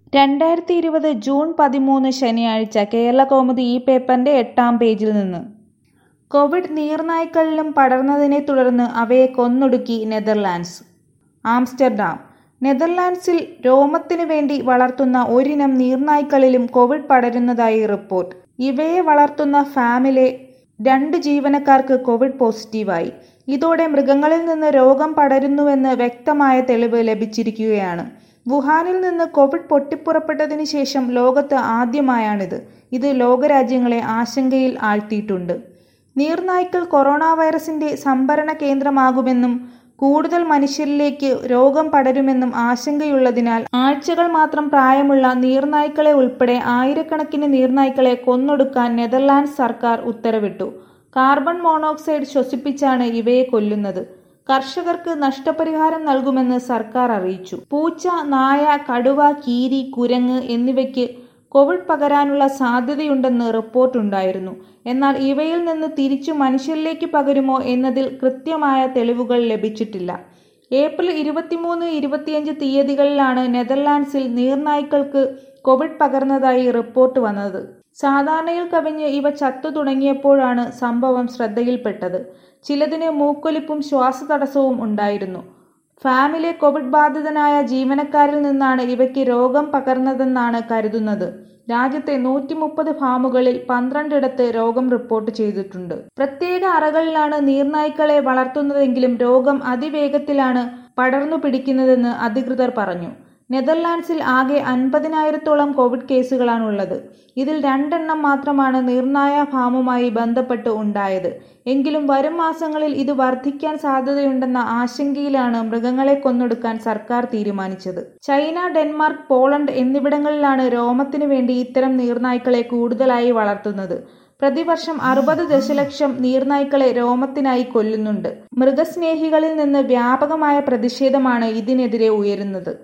രണ്ടായിരത്തി ഇരുപത് ജൂൺ പതിമൂന്ന് ശനിയാഴ്ച കേരളകൗമുദി ഈ പേപ്പറിന്റെ എട്ടാം പേജിൽ നിന്ന് കോവിഡ് നീർനായ്ക്കളിലും പടർന്നതിനെ തുടർന്ന് അവയെ കൊന്നൊടുക്കി നെതർലാൻഡ്സ് ആംസ്റ്റർഡാം നെതർലാൻഡ്സിൽ രോമത്തിനു വേണ്ടി വളർത്തുന്ന ഒരിനം നീർനായ്ക്കളിലും കോവിഡ് പടരുന്നതായി റിപ്പോർട്ട് ഇവയെ വളർത്തുന്ന ഫാമിലെ രണ്ട് ജീവനക്കാർക്ക് കോവിഡ് പോസിറ്റീവായി ഇതോടെ മൃഗങ്ങളിൽ നിന്ന് രോഗം പടരുന്നുവെന്ന് വ്യക്തമായ തെളിവ് ലഭിച്ചിരിക്കുകയാണ് വുഹാനിൽ നിന്ന് കോവിഡ് പൊട്ടിപ്പുറപ്പെട്ടതിന് ശേഷം ലോകത്ത് ആദ്യമായാണിത് ഇത് ലോകരാജ്യങ്ങളെ ആശങ്കയിൽ ആഴ്ത്തിയിട്ടുണ്ട് നീർനായ്ക്കൾ കൊറോണ വൈറസിന്റെ സംഭരണ കേന്ദ്രമാകുമെന്നും കൂടുതൽ മനുഷ്യരിലേക്ക് രോഗം പടരുമെന്നും ആശങ്കയുള്ളതിനാൽ ആഴ്ചകൾ മാത്രം പ്രായമുള്ള നീർനായ്ക്കളെ ഉൾപ്പെടെ ആയിരക്കണക്കിന് നീർനായ്ക്കളെ കൊന്നൊടുക്കാൻ നെതർലാൻഡ്സ് സർക്കാർ ഉത്തരവിട്ടു കാർബൺ മോണോക്സൈഡ് ശ്വസിപ്പിച്ചാണ് ഇവയെ കൊല്ലുന്നത് കർഷകർക്ക് നഷ്ടപരിഹാരം നൽകുമെന്ന് സർക്കാർ അറിയിച്ചു പൂച്ച നായ കടുവ കീരി കുരങ്ങ് എന്നിവയ്ക്ക് കോവിഡ് പകരാനുള്ള സാധ്യതയുണ്ടെന്ന് റിപ്പോർട്ടുണ്ടായിരുന്നു എന്നാൽ ഇവയിൽ നിന്ന് തിരിച്ചു മനുഷ്യരിലേക്ക് പകരുമോ എന്നതിൽ കൃത്യമായ തെളിവുകൾ ലഭിച്ചിട്ടില്ല ഏപ്രിൽ ഇരുപത്തിമൂന്ന് ഇരുപത്തിയഞ്ച് തീയതികളിലാണ് നെതർലാൻഡ്സിൽ നീർനായ്ക്കൾക്ക് കോവിഡ് പകർന്നതായി റിപ്പോർട്ട് വന്നത് സാധാരണയിൽ കവിഞ്ഞ് ഇവ ചത്തു തുടങ്ങിയപ്പോഴാണ് സംഭവം ശ്രദ്ധയിൽപ്പെട്ടത് ചിലതിന് മൂക്കൊലിപ്പും ശ്വാസതടസ്സവും ഉണ്ടായിരുന്നു ഫാമിലെ കോവിഡ് ബാധിതനായ ജീവനക്കാരിൽ നിന്നാണ് ഇവയ്ക്ക് രോഗം പകർന്നതെന്നാണ് കരുതുന്നത് രാജ്യത്തെ നൂറ്റി മുപ്പത് ഫാമുകളിൽ പന്ത്രണ്ടിടത്ത് രോഗം റിപ്പോർട്ട് ചെയ്തിട്ടുണ്ട് പ്രത്യേക അറകളിലാണ് നീർനായ്ക്കളെ വളർത്തുന്നതെങ്കിലും രോഗം അതിവേഗത്തിലാണ് പടർന്നു പിടിക്കുന്നതെന്ന് അധികൃതർ പറഞ്ഞു നെതർലാൻഡ്സിൽ ആകെ അൻപതിനായിരത്തോളം കോവിഡ് കേസുകളാണുള്ളത് ഇതിൽ രണ്ടെണ്ണം മാത്രമാണ് നിർണായ ഫാമുമായി ബന്ധപ്പെട്ട് ഉണ്ടായത് എങ്കിലും വരും മാസങ്ങളിൽ ഇത് വർദ്ധിക്കാൻ സാധ്യതയുണ്ടെന്ന ആശങ്കയിലാണ് മൃഗങ്ങളെ കൊന്നൊടുക്കാൻ സർക്കാർ തീരുമാനിച്ചത് ചൈന ഡെൻമാർക്ക് പോളണ്ട് എന്നിവിടങ്ങളിലാണ് രോമത്തിനു വേണ്ടി ഇത്തരം നീർനായ്ക്കളെ കൂടുതലായി വളർത്തുന്നത് പ്രതിവർഷം അറുപത് ദശലക്ഷം നീർനായ്ക്കളെ രോമത്തിനായി കൊല്ലുന്നുണ്ട് മൃഗസ്നേഹികളിൽ നിന്ന് വ്യാപകമായ പ്രതിഷേധമാണ് ഇതിനെതിരെ ഉയരുന്നത്